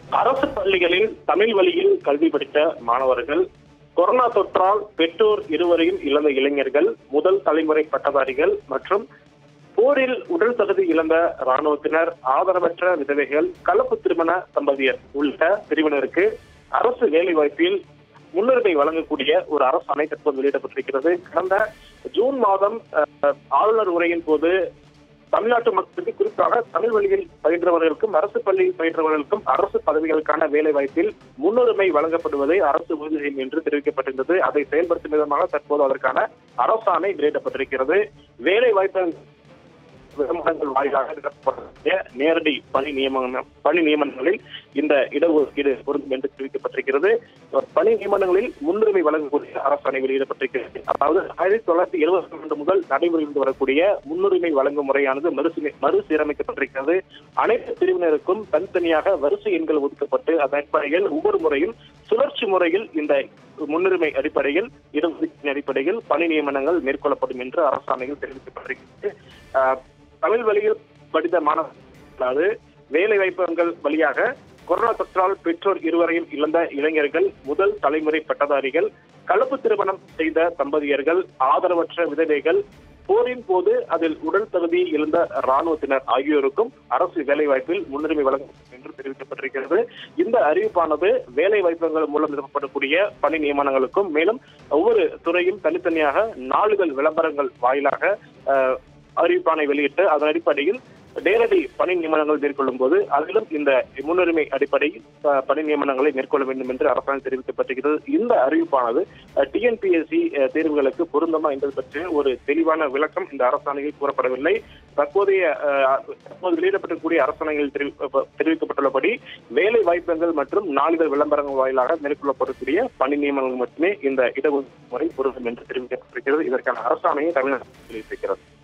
அரசு பள்ளிகளில் தமிழ் வழியில் கல்வி படித்த மாணவர்கள் கொரோனா தொற்றால் பெற்றோர் இருவரையும் இழந்த இளைஞர்கள் முதல் தலைமுறை பட்டதாரிகள் மற்றும் போரில் உடல் தகுதி இழந்த ராணுவத்தினர் ஆதரவற்ற விதவைகள் கலப்பு திருமண தம்பதியர் உள்ளிட்ட பிரிவினருக்கு அரசு வேலை வாய்ப்பில் முன்னுரிமை வழங்கக்கூடிய ஒரு அரசாணை தற்போது வெளியிடப்பட்டிருக்கிறது கடந்த ஜூன் மாதம் அஹ், ஆளுநர் உரையின் போது தமிழ்நாட்டு மக்களுக்கு குறிப்பாக தமிழ் வழியில் பயின்றவர்களுக்கும் அரசு பள்ளி பயின்றவர்களுக்கும் அரசு பதவிகளுக்கான வேலை வாய்ப்பில் முன்னுரிமை வழங்கப்படுவதை அரசு உறுதி செய்யும் என்று தெரிவிக்கப்பட்டிருந்தது அதை செயல்படுத்தும் விதமாக தற்போது அதற்கான அரசாணை வெளியிடப்பட்டிருக்கிறது வேலை வாய்ப்பு விளம்பரங்கள் வாயிலாக நடத்தப்படக்கூடிய நேரடி பணி நியமன பணி நியமனங்களில் இந்த இடஒதுக்கீடு பொருந்தும் என்று தெரிவிக்கப்பட்டிருக்கிறது பணி நியமனங்களில் முன்னுரிமை வழங்கக்கூடிய அரசாணை வெளியிடப்பட்டிருக்கிறது அதாவது ஆயிரத்தி தொள்ளாயிரத்தி எழுபத்தி ரெண்டு முதல் நடைமுறையில் வரக்கூடிய முன்னுரிமை வழங்கும் முறையானது மறுசீ மறுசீரமைக்கப்பட்டிருக்கிறது அனைத்து பிரிவினருக்கும் தனித்தனியாக வரிசை எண்கள் ஒதுக்கப்பட்டு அதன் அடிப்படையில் ஒவ்வொரு முறையும் சுழற்சி முறையில் இந்த முன்னுரிமை அடிப்படையில் இடஒதுக்கீட்டின் அடிப்படையில் பணி நியமனங்கள் மேற்கொள்ளப்படும் என்று அரசாணையில் தெரிவிக்கப்பட்டிருக்கிறது ஆஹ், தமிழ் வழியில் படித்த மாணவர்களாவது வேலை வாய்ப்புகள் வழியாக கொரோனா தொற்றால் பெற்றோர் இருவரையும் இழந்த இளைஞர்கள் முதல் தலைமுறை பட்டதாரிகள் கலப்பு திருமணம் செய்த தம்பதியர்கள் ஆதரவற்ற விதவைகள் போரின் போது அதில் உடல் தகுதி இழந்த ராணுவத்தினர் ஆகியோருக்கும் அரசு வேலைவாய்ப்பில் முன்னுரிமை வழங்கும் என்று தெரிவிக்கப்பட்டிருக்கிறது இந்த அறிவிப்பானது வேலை வாய்ப்புகள் மூலம் நிறுவப்படக்கூடிய பணி நியமனங்களுக்கும் மேலும் ஒவ்வொரு துறையும் தனித்தனியாக நாளிதழ் விளம்பரங்கள் வாயிலாக அஹ், அறிவிப்பானை வெளியிட்டு அதன் அடிப்படையில் நேரடி பணி நியமனங்கள் மேற்கொள்ளும் போது அதிலும் இந்த முன்னுரிமை அடிப்படையில் அஹ், பணி நியமனங்களை மேற்கொள்ள வேண்டும் என்று அரசாங்கம் தெரிவிக்கப்பட்டிருக்கிறது இந்த அறிவிப்பானது டிஎன்பிஎஸ்சி தேர்வுகளுக்கு பொருந்தமா என்பது பற்றிய ஒரு தெளிவான விளக்கம் இந்த அரசாணையில் கூறப்படவில்லை தற்போதைய அஹ், தற்போது வெளியிடப்பட்டிருக்கக்கூடிய அரசாணையில் தெரிவி- தெரிவிக்கப்பட்டுள்ளபடி வேலை வாய்ப்புகள் மற்றும் நாளிதழ் விளம்பரங்கள் வாயிலாக மேற்கொள்ளப்படக்கூடிய பணி நியமனங்கள் மட்டுமே இந்த இடஒதுக்கீடு முறை பொருந்தும் என்று தெரிவிக்கப்பட்டிருக்கிறது இதற்கான அரசாணையை தமிழ்நாடு வெளியிட்டிருக்கிறது